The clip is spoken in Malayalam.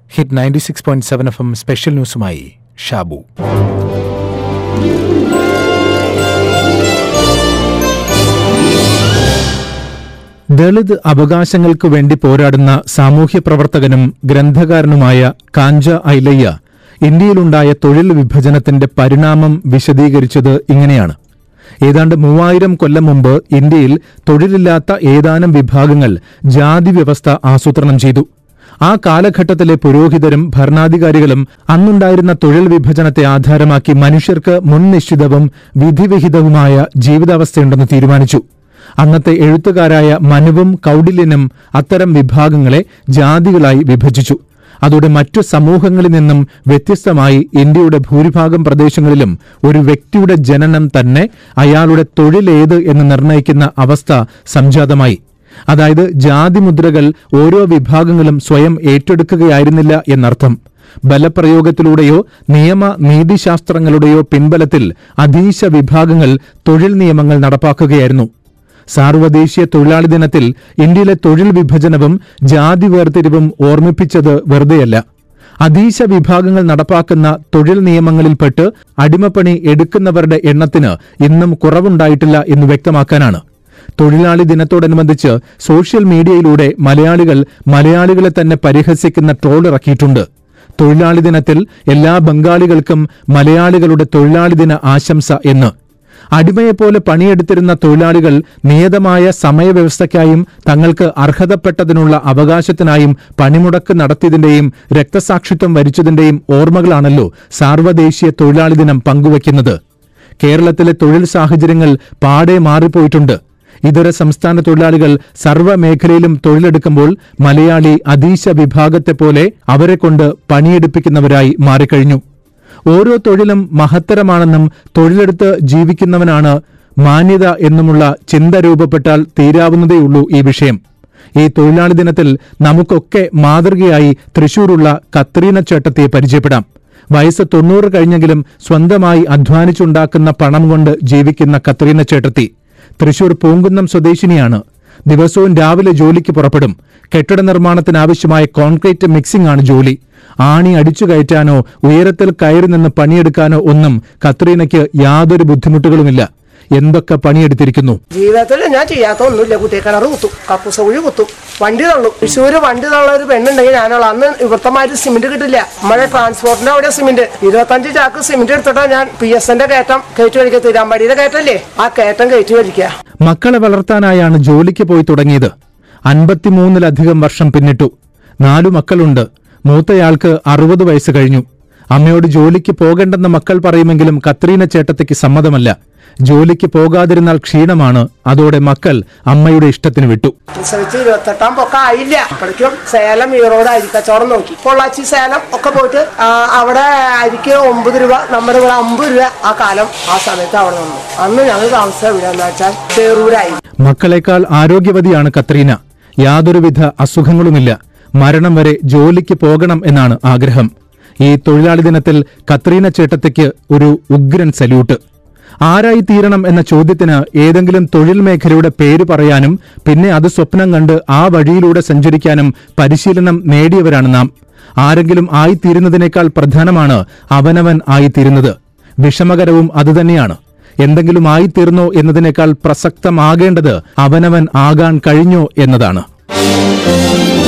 hit ninety six point seven F M special ന്യൂസുമായി ഷാബു ദളിത് അവകാശങ്ങൾക്ക് വേണ്ടി പോരാടുന്ന സാമൂഹ്യ പ്രവർത്തകനും ഗ്രന്ഥകാരനുമായ കാഞ്ച ഐലയ്യ ഇന്ത്യയിലുണ്ടായ തൊഴിൽ വിഭജനത്തിന്റെ പരിണാമം വിശദീകരിച്ചത് ഇങ്ങനെയാണ് ഏതാണ്ട് മൂവായിരം കൊല്ലം മുമ്പ് ഇന്ത്യയിൽ തൊഴിലില്ലാത്ത ഏതാനും വിഭാഗങ്ങൾ ജാതി വ്യവസ്ഥ ആസൂത്രണം ചെയ്തു ആ കാലഘട്ടത്തിലെ പുരോഹിതരും ഭരണാധികാരികളും അന്നുണ്ടായിരുന്ന തൊഴിൽ വിഭജനത്തെ ആധാരമാക്കി മനുഷ്യർക്ക് മുൻനിശ്ചിതവും വിധിവിഹിതവുമായ ജീവിതാവസ്ഥയുണ്ടെന്ന് തീരുമാനിച്ചു അന്നത്തെ എഴുത്തുകാരായ മനുവും കൗടില്യനും അത്തരം വിഭാഗങ്ങളെ ജാതികളായി വിഭജിച്ചു അതോടെ മറ്റു സമൂഹങ്ങളിൽ നിന്നും വ്യത്യസ്തമായി ഇന്ത്യയുടെ ഭൂരിഭാഗം പ്രദേശങ്ങളിലും ഒരു വ്യക്തിയുടെ ജനനം തന്നെ അയാളുടെ തൊഴിലേത് എന്ന് നിർണ്ണയിക്കുന്ന അവസ്ഥ സംജാതമായി അതായത് ജാതിമുദ്രകൾ ഓരോ വിഭാഗങ്ങളും സ്വയം ഏറ്റെടുക്കുകയായിരുന്നില്ല എന്നർത്ഥം ബലപ്രയോഗത്തിലൂടെയോ നിയമ നീതിശാസ്ത്രങ്ങളുടെയോ പിൻബലത്തിൽ അധീശ വിഭാഗങ്ങൾ തൊഴിൽ നിയമങ്ങൾ നടപ്പാക്കുകയായിരുന്നു സാർവദേശീയ തൊഴിലാളി ദിനത്തിൽ ഇന്ത്യയിലെ തൊഴിൽ വിഭജനവും ജാതി വേർതിരിവും ഓർമ്മിപ്പിച്ചത് വെറുതെയല്ല അധീശ വിഭാഗങ്ങൾ നടപ്പാക്കുന്ന തൊഴിൽ നിയമങ്ങളിൽപ്പെട്ട് അടിമപ്പണി എടുക്കുന്നവരുടെ എണ്ണത്തിന് ഇന്നും കുറവുണ്ടായിട്ടില്ല എന്ന് വ്യക്തമാക്കാനാണ് തൊഴിലാളി ദിനത്തോടനുബന്ധിച്ച് സോഷ്യൽ മീഡിയയിലൂടെ മലയാളികൾ മലയാളികളെ തന്നെ പരിഹസിക്കുന്ന ട്രോൾ ഇറക്കിയിട്ടുണ്ട് തൊഴിലാളി ദിനത്തിൽ എല്ലാ ബംഗാളികൾക്കും മലയാളികളുടെ തൊഴിലാളി ദിന ആശംസ എന്ന് അടിമയെപ്പോലെ പണിയെടുത്തിരുന്ന തൊഴിലാളികൾ നിയതമായ സമയവ്യവസ്ഥയ്ക്കായും തങ്ങൾക്ക് അർഹതപ്പെട്ടതിനുള്ള അവകാശത്തിനായും പണിമുടക്ക് നടത്തിയതിന്റെയും രക്തസാക്ഷിത്വം വരിച്ചതിന്റെയും ഓർമ്മകളാണല്ലോ സാർവദേശീയ തൊഴിലാളി ദിനം പങ്കുവയ്ക്കുന്നത് കേരളത്തിലെ തൊഴിൽ സാഹചര്യങ്ങൾ പാടെ മാറിപ്പോയിട്ടുണ്ട് ഇതര സംസ്ഥാന തൊഴിലാളികൾ സർവ്വമേഖലയിലും തൊഴിലെടുക്കുമ്പോൾ മലയാളി അധീശ വിഭാഗത്തെ പോലെ അവരെ കൊണ്ട് പണിയെടുപ്പിക്കുന്നവരായി മാറിക്കഴിഞ്ഞു ഓരോ തൊഴിലും മഹത്തരമാണെന്നും തൊഴിലെടുത്ത് ജീവിക്കുന്നവനാണ് മാന്യത എന്നുമുള്ള ചിന്ത രൂപപ്പെട്ടാൽ തീരാവുന്നതേയുള്ളൂ ഈ വിഷയം ഈ തൊഴിലാളി ദിനത്തിൽ നമുക്കൊക്കെ മാതൃകയായി തൃശൂരുള്ള കത്രീന ചേട്ടത്തെ പരിചയപ്പെടാം വയസ്സ് തൊണ്ണൂറ് കഴിഞ്ഞെങ്കിലും സ്വന്തമായി അധ്വാനിച്ചുണ്ടാക്കുന്ന പണം കൊണ്ട് ജീവിക്കുന്ന കത്രീന ചേട്ടത്തി തൃശൂർ പൂങ്കുന്നം സ്വദേശിനിയാണ് ദിവസവും രാവിലെ ജോലിക്ക് പുറപ്പെടും കെട്ടിട നിർമ്മാണത്തിനാവശ്യമായ കോൺക്രീറ്റ് മിക്സിംഗ് ആണ് ജോലി ആണി അടിച്ചു കയറ്റാനോ ഉയരത്തിൽ കയറി നിന്ന് പണിയെടുക്കാനോ ഒന്നും കത്രീനയ്ക്ക് യാതൊരു ബുദ്ധിമുട്ടുകളുമില്ല എന്തൊക്കെ പണിയെടുത്തിരിക്കുന്നു ജീവിതത്തിൽ ഞാൻ ചെയ്യാത്ത ഒന്നുമില്ല കുത്തിക്കിണർ കുത്തും കപ്പൂസ കുഴി കുത്തും വണ്ടി തള്ളും തൃശ്ശൂര് വണ്ടി തള്ള ഒരു പെണ്ണുണ്ടെങ്കിൽ ഞാനുള്ള അന്ന് ഇവിടുത്തെമാര് സിമെന്റ് കിട്ടില്ല നമ്മുടെ ട്രാൻസ്പോർട്ടിന്റെ അവിടെ സിമെന്റ് ഇരുപത്തഞ്ച് ചാക്ക് സിമെന്റ് എടുത്തിട്ടാ ഞാൻ പി എസ് എന്റെ കയറ്റം കയറ്റി കഴിക്കുക തിരാമ്പടിയുടെ കയറ്റല്ലേ ആ കയറ്റം കയറ്റി കഴിക്കുക മക്കളെ വളർത്താനായാണ് ജോലിക്ക് പോയി തുടങ്ങിയത് അൻപത്തിമൂന്നിലധികം വർഷം പിന്നിട്ടു നാലു മക്കളുണ്ട് മൂത്തയാൾക്ക് അറുപത് വയസ്സ് കഴിഞ്ഞു അമ്മയോട് ജോലിക്ക് പോകണ്ടെന്ന് മക്കൾ പറയുമെങ്കിലും കത്രീന ചേട്ടത്തിക്ക് സമ്മതമല്ല ജോലിക്ക് പോകാതിരുന്നാൽ ക്ഷീണമാണ് അതോടെ മക്കൾ അമ്മയുടെ ഇഷ്ടത്തിന് വിട്ടു പ്രസവിച്ച് ഇരുപത്തെട്ടാം പൊക്ക ആയില്ല അപ്പോഴേക്കും സേലം ഈറോഡ് അരിക്കച്ചവടം നോക്കി പൊള്ളാച്ചി സേലം ഒക്കെ പോയിട്ട് ആ, അവിടെ അരിക്ക് ഒമ്പത് രൂപ നമ്മുടെ ഇവിടെ അമ്പത് രൂപ ആ കാലം ആ സമയത്ത് അവിടെ നിന്നു അന്ന് ഞങ്ങൾ താമസം എവിടെയാന്ന് വെച്ചാൽ ചേറൂരായി മക്കളെക്കാൾ ആരോഗ്യവതിയാണ് കത്രീന യാതൊരുവിധ അസുഖങ്ങളുമില്ല മരണം വരെ ജോലിക്ക് പോകണം എന്നാണ് ആഗ്രഹം ഈ തൊഴിലാളി ദിനത്തിൽ കത്രീന ചേട്ടത്തിക്ക് ഒരു ഉഗ്രൻ സല്യൂട്ട് ആരായി തീരണം എന്ന ചോദ്യത്തിന് ഏതെങ്കിലും തൊഴിൽ മേഖലയുടെ പേര് പറയാനും പിന്നെ അത് സ്വപ്നം കണ്ട് ആ വഴിയിലൂടെ സഞ്ചരിക്കാനും പരിശീലനം നേടിയവരാണ് നാം ആരെങ്കിലും ആയിത്തീരുന്നതിനേക്കാൾ പ്രധാനമാണ് അവനവൻ ആയിത്തീരുന്നത് വിഷമകരവും അതുതന്നെയാണ് എന്തെങ്കിലും ആയിത്തീർന്നോ എന്നതിനേക്കാൾ പ്രസക്തമാകേണ്ടത് അവനവൻ ആകാൻ കഴിഞ്ഞോ എന്നതാണ്